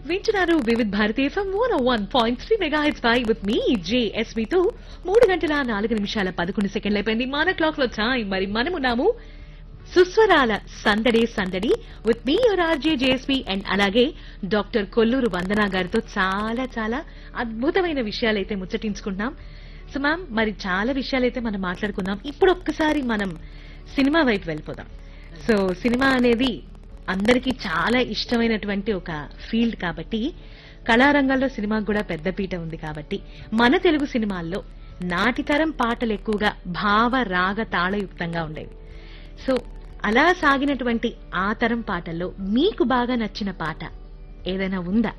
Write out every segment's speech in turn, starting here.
వింటున్నారు Vividh Bharati FM one one point three mega హెచ్ పై విత్ మీ జేఎస్వి తో మూడు గంటల నాలుగు నిమిషాల పదకొండు సెకండ్లు అయిపోయింది మన క్లాక్ లో టైం మరి మనమున్నాము సుస్వరాల సందడే సందడి with me your RJ JSP and అలాగే డాక్టర్ కొల్లూరు వందనా గారితో చాలా చాలా అద్భుతమైన విషయాలైతే ముచ్చటించుకుంటున్నాం సో మ్యామ్ మరి చాలా విషయాలైతే మనం మాట్లాడుకుందాం ఇప్పుడు ఒక్కసారి మనం సినిమా వైపు వెళ్ళిపోదాం సో సినిమా అనేది అందరికీ చాలా ఇష్టమైనటువంటి ఒక ఫీల్డ్ కాబట్టి కళారంగంలో సినిమాకు కూడా పెద్దపీట ఉంది కాబట్టి మన తెలుగు సినిమాల్లో నాటితరం పాటలు ఎక్కువగా భావ రాగ తాళయుక్తంగా ఉండేవి సో అలా సాగినటువంటి ఆ తరం పాటల్లో మీకు బాగా నచ్చిన పాట ఏదైనా ఉందా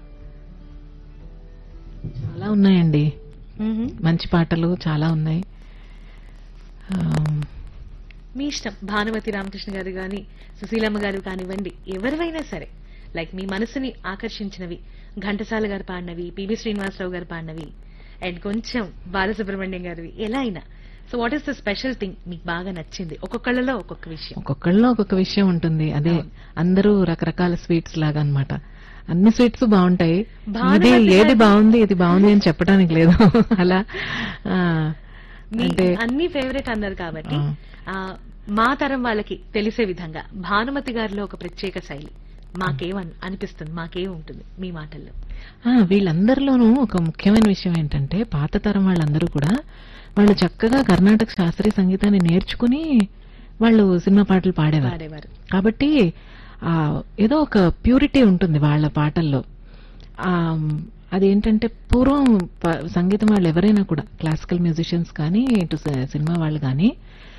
చాలా ఉన్నాయండి మంచి పాటలు చాలా ఉన్నాయి ఆ, మీ ఇష్టం భానుమతి రామకృష్ణ గారు కానీ సుశీలమ్మ గారు కానివ్వండి ఎవరివైనా సరే లైక్ మీ మనసుని ఆకర్షించినవి ఘంటసాల గారు పాడినవి పివి శ్రీనివాసరావు గారు పాడినవి అండ్ కొంచెం బాలసుబ్రహ్మణ్యం గారివి ఎలా అయినా so what is the special thing మీకు బాగా నచ్చింది ఒక్కొక్కళ్ళలో ఒక్కొక్క విషయం ఒక్కొక్కళ్ళలో ఒక్కొక్క విషయం ఉంటుంది అదే అందరూ రకరకాల స్వీట్స్ లాగా అన్నమాట అన్ని స్వీట్స్ బాగుంటాయి భానుమతి ఇది ఏది గారి- బాగుంది ఇది బాగుంది అని చెప్పడానికి లేదు అలా ఆ, మీ అంటే అన్ని ఫేవరెట్ అన్నారు కాబట్టి ఆ. ఆ, మా తరం వాళ్ళకి తెలిసే విధంగా భానుమతి గారిలో ఒక ప్రత్యేక శైలి మాకేం అన్- అనిపిస్తుంది మాకేం ఉంటుంది మీ మాటల్లో ఆ, వీళ్ళందరిలోనూ ఒక ముఖ్యమైన విషయం ఏంటంటే పాత తరం వాళ్ళందరూ కూడా వాళ్ళు చక్కగా కర్ణాటక శాస్త్రీయ సంగీతాన్ని నేర్చుకుని వాళ్ళు సినిమా పాటలు పాడేవారు పాడేవారు కాబట్టి ఆ ఏదో ఒక ప్యూరిటీ ఉంటుంది వాళ్ళ పాటల్లో ఆ అదేంటంటే పూర్వం ప- సంగీతం వాళ్ళు ఎవరైనా కూడా క్లాసికల్ మ్యూజిషియన్స్ కానీ ఇటు స- సినిమా వాళ్ళు కానీ